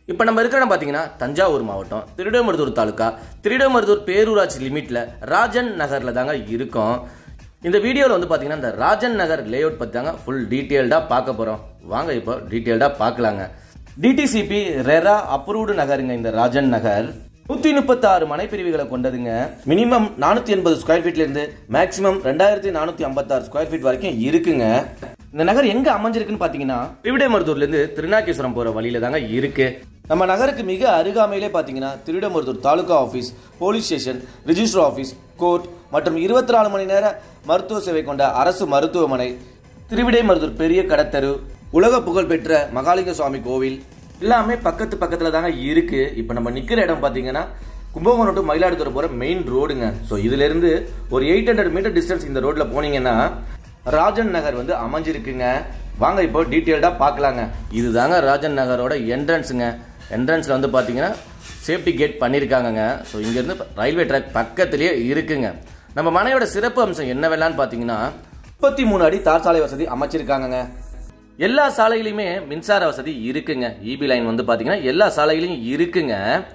இப்போ நம்ம இருக்கிற இடம் பார்த்தீங்கன்னா தஞ்சாவூர் மாவட்டம் திருடமருதூர் தாலுக்கா திருடமருதூர் பேரூராட்சி லிமிட்டில் ராஜன் நகரில் தாங்க இருக்கோம் இந்த வீடியோவில் வந்து பார்த்தீங்கன்னா இந்த ராஜன் நகர் லேஅவுட் பற்றி தாங்க ஃபுல் டீட்டெயில்டாக பார்க்க போகிறோம் வாங்க இப்போ டீட்டெயில்டாக பார்க்கலாங்க டிடிசிபி ரெரா அப்ரூவ்டு நகருங்க இந்த ராஜன் நகர் நூற்றி முப்பத்தாறு மனைப்பிரிவுகளை கொண்டதுங்க மினிமம் நானூற்றி எண்பது ஸ்கொயர் ஃபீட்லேருந்து மேக்ஸிமம் ரெண்டாயிரத்தி நானூற்றி ஐம்பத்தாறு ஸ்கொயர் ஃபீட் வரைக்கும் இருக்குங்க இந்த நகர் எங்க அமைஞ்சிருக்குன்னு பாத்தீங்கன்னா திருவிடைமருதூர்ல இருந்து திருநாகேஸ்வரம் போற வழியில தாங்க இருக்கு நம்ம நகருக்கு மிக அருகாமையிலே பாத்தீங்கன்னா Thiruvidaimarudur taluka office police station register office court மற்றும் இருபத்தி நாலு மணி நேர மருத்துவ சேவை கொண்ட அரசு மருத்துவமனை திருவிடைமருதூர் பெரிய கடத்தரு உலக புகழ்பெற்ற மகாலிங்க சுவாமி கோவில் எல்லாமே பக்கத்து பக்கத்துல தாங்க இருக்கு இப்போ நம்ம நிக்கிற இடம் பாத்தீங்கன்னா கும்பகோணம் டு மயிலாடுதுறை போற மெயின் ரோடுங்க ஸோ இதுல இருந்து ஒரு எயிட் ஹண்ட்ரட் மீட்டர் டிஸ்டன்ஸ் இந்த ரோட்ல போனீங்கன்னா ராஜன் நகர் வந்து அமைஞ்சிருக்குங்க வாங்க இப்போ டீட்டெயில்டாக பார்க்கலாங்க இதுதாங்க ராஜன் நகரோட என்ட்ரன்ஸுங்க என்ட்ரன்ஸில் வந்து பார்த்தீங்கன்னா சேஃப்டி கேட் பண்ணியிருக்காங்கங்க ஸோ இங்கேருந்து ரயில்வே ட்ராக் பக்கத்துலேயே இருக்குங்க நம்ம மனையோட சிறப்பு அம்சம் என்னவெல்லாம்னு பார்த்தீங்கன்னா முப்பத்தி மூணு அடி தார் சாலை வசதி அமைச்சிருக்காங்கங்க எல்லா சாலையிலையுமே மின்சார வசதி இருக்குங்க இபி லைன் வந்து பார்த்தீங்கன்னா எல்லா சாலையிலையும் இருக்குங்க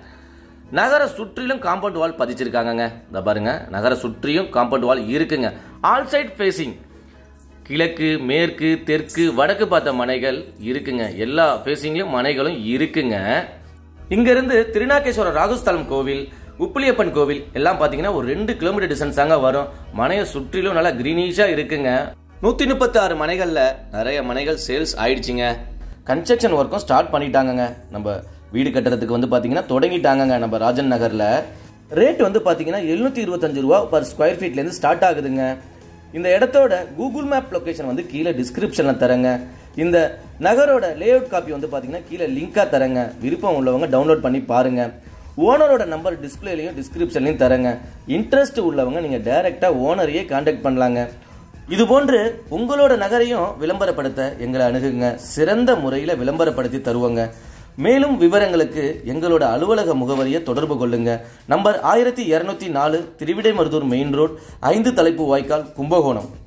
நகர சுற்றிலும் காம்பவுண்ட் வால் பதிச்சிருக்காங்கங்க இந்த பாருங்க நகர சுற்றியும் காம்பவுண்ட் வால் இருக்குங்க ஆல் சைட் ஃபேசிங் கிழக்கு மேற்கு தெற்கு வடக்கு பார்த்த மனைகள் இருக்குங்க எல்லா ஃபேஸிங்லயும் மனைகளும் இருக்குங்க இங்கிருந்து திருநாகேஸ்வரம் ராகுஸ்தலம் கோவில் உப்பிலியப்பன் கோவில் எல்லாம் பார்த்தீங்கன்னா ஒரு ரெண்டு கிலோமீட்டர் டிஸ்டன்ஸ் தாங்க வரும் மனையை சுற்றிலும் நல்லா கிரீனிஷாக இருக்குங்க நூற்றி முப்பத்தி ஆறு மனைகளில் நிறைய மனைகள் சேல்ஸ் ஆயிடுச்சுங்க கன்ஸ்ட்ரக்ஷன் ஒர்க்கும் ஸ்டார்ட் பண்ணிட்டாங்கங்க நம்ம வீடு கட்டுறதுக்கு வந்து பார்த்தீங்கன்னா தொடங்கிட்டாங்கங்க நம்ம ராஜன் நகரில் ரேட் வந்து பார்த்தீங்கன்னா எழுநூற்றி இருபத்தஞ்சு ரூபா பர் ஸ்கொயர் ஃபீட்லேருந்து ஸ்டார்ட் ஆகுதுங்க இந்த இடத்தோட கூகுள் மேப் லொகேஷன் வந்து கீழே டிஸ்கிரிப்ஷனில் தரேங்க இந்த நகரோட லேஅவுட் காப்பி வந்து பார்த்தீங்கன்னா கீழே லிங்காக தரேங்க விருப்பம் உள்ளவங்க டவுன்லோட் பண்ணி பாருங்க ஓனரோட நம்பர் டிஸ்பிளேலையும் டிஸ்கிரிப்ஷன்லையும் தரேங்க இன்ட்ரெஸ்ட் உள்ளவங்க நீங்கள் டைரெக்டாக ஓனரையே காண்டாக்ட் பண்ணலாங்க இது போன்று உங்களோட நகரையும் விளம்பரப்படுத்த எங்களை அணுகுங்க சிறந்த முறையில் விளம்பரப்படுத்தி தருவோங்க மேலும் விவரங்களுக்கு எங்களோட அலுவலக முகவரியை தொடர்பு கொள்ளுங்க நம்பர் ஆயிரத்தி இரநூத்தி நாலு திருவிடைமருதூர் மெயின் ரோட் ஐந்து தலைப்பு வாய்க்கால் கும்பகோணம்